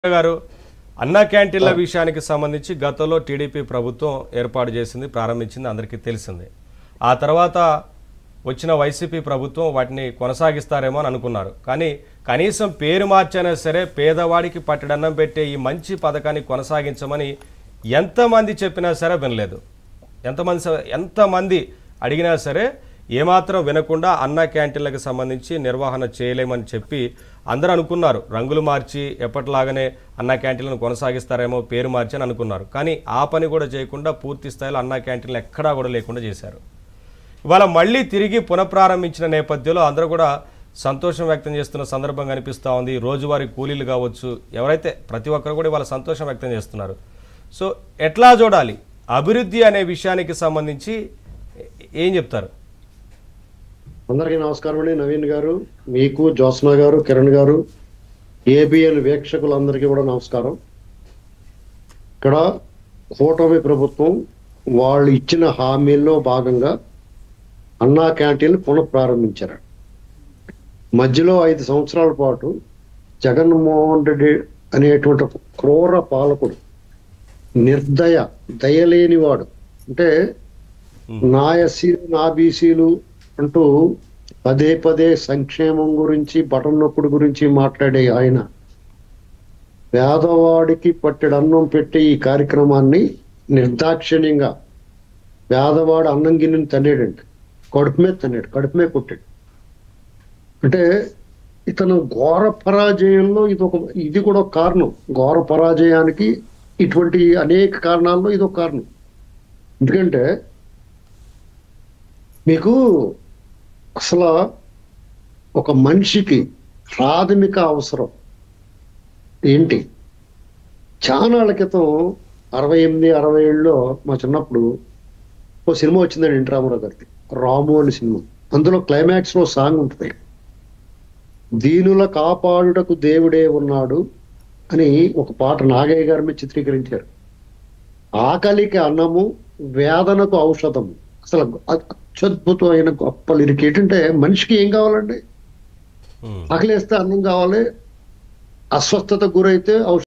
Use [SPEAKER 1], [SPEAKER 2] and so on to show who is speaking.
[SPEAKER 1] గారు అన్న క్యాంటీన్ల విషయానికి సంబంధించి గతంలో టీడీపీ ప్రభుత్వం ఏర్పాటు చేసింది ప్రారంభించింది అందరికీ తెలిసింది ఆ తర్వాత వచ్చిన వైసీపీ ప్రభుత్వం వాటిని కొనసాగిస్తారేమో అని అనుకున్నారు కానీ కనీసం పేరు మార్చైనా సరే పేదవాడికి పట్టడన్నం పెట్టే ఈ మంచి పథకాన్ని కొనసాగించమని ఎంతమంది చెప్పినా సరే వినలేదు ఎంతమంది స- ఎంతమంది అడిగినా సరే ఏమాత్రం వినకుండా అన్న క్యాంటీన్లకు సంబంధించి నిర్వహణ చేయలేమని చెప్పి అందరూ అనుకున్నారు రంగులు మార్చి ఎప్పటిలాగానే అన్న క్యాంటీన్లను కొనసాగిస్తారేమో పేరు మార్చి అని అనుకున్నారు కానీ ఆ పని కూడా చేయకుండా పూర్తి స్థాయిలో అన్న క్యాంటీన్లు ఎక్కడా కూడా లేకుండా చేశారు ఇవాళ మళ్ళీ తిరిగి పునఃప్రారంభించిన నేపథ్యంలో అందరూ కూడా సంతోషం వ్యక్తం చేస్తున్న సందర్భం కనిపిస్తూ ఉంది రోజువారీ కూలీలు కావచ్చు ఎవరైతే ప్రతి ఒక్కరు కూడా ఇవాళ సంతోషం వ్యక్తం చేస్తున్నారు సో ఎట్లా చూడాలి అభివృద్ధి అనే విషయానికి సంబంధించి ఏం చెప్తారు
[SPEAKER 2] అందరికీ నమస్కారం అండి నవీన్ గారు మీకు జ్యోత్స్న గారు కిరణ్ గారు ఏబిఎన్ వీక్షకులందరికీ కూడా నమస్కారం ఇక్కడ కూటమి ప్రభుత్వం వాళ్ళు ఇచ్చిన హామీల్లో భాగంగా అన్నా క్యాంటీన్ పునఃప్రారంభించారు మధ్యలో ఐదు సంవత్సరాల పాటు జగన్మోహన్ రెడ్డి అనేటువంటి ఒక క్రూర పాలకుడు నిర్దయ దయలేనివాడు అంటే నా ఎస్సీలు నా బీసీలు అంటూ పదే పదే సంక్షేమం గురించి బటన్ నొక్కుడు గురించి మాట్లాడే ఆయన పేదవాడికి పట్టెడు అన్నం పెట్టి ఈ కార్యక్రమాన్ని నిర్దాక్షిణ్యంగా పేదవాడు అన్నం గిన్నెని తన్నాడండి కడుపు మీద తన్నాడు కడుపు మీద కొట్టాడు అంటే ఇతను ఘోర పరాజయంలో ఇది ఒక ఇది కూడా ఒక కారణం ఘోర పరాజయానికి ఇటువంటి అనేక కారణాల్లో ఇది ఒక కారణం ఎందుకంటే మీకు అసలు ఒక మనిషికి ప్రాథమిక అవసరం ఏంటి చానాళ్ళ క్రితం అరవై ఎనిమిది అరవై ఏళ్ళలో మా చిన్నప్పుడు ఓ సినిమా వచ్చిందండి ఎన్టీ రామారావు గారికి రాము అనే సినిమా అందులో క్లైమాక్స్ లో సాంగ్ ఉంటుంది దీనుల కాపాడుటకు దేవుడే ఉన్నాడు అని ఒక పాట నాగయ్య గారి మీద చిత్రీకరించారు ఆకలికి అన్నము వేదనకు ఔషధము అసలు అ- అత్యద్భుతమైన గొప్ప లిరిక్ ఏంటంటే మనిషికి ఏం కావాలండి
[SPEAKER 1] ఉమ్.
[SPEAKER 2] ఆకలిస్తే అన్నం కావాలి అస్వస్థతకు గురైతే ఔషధం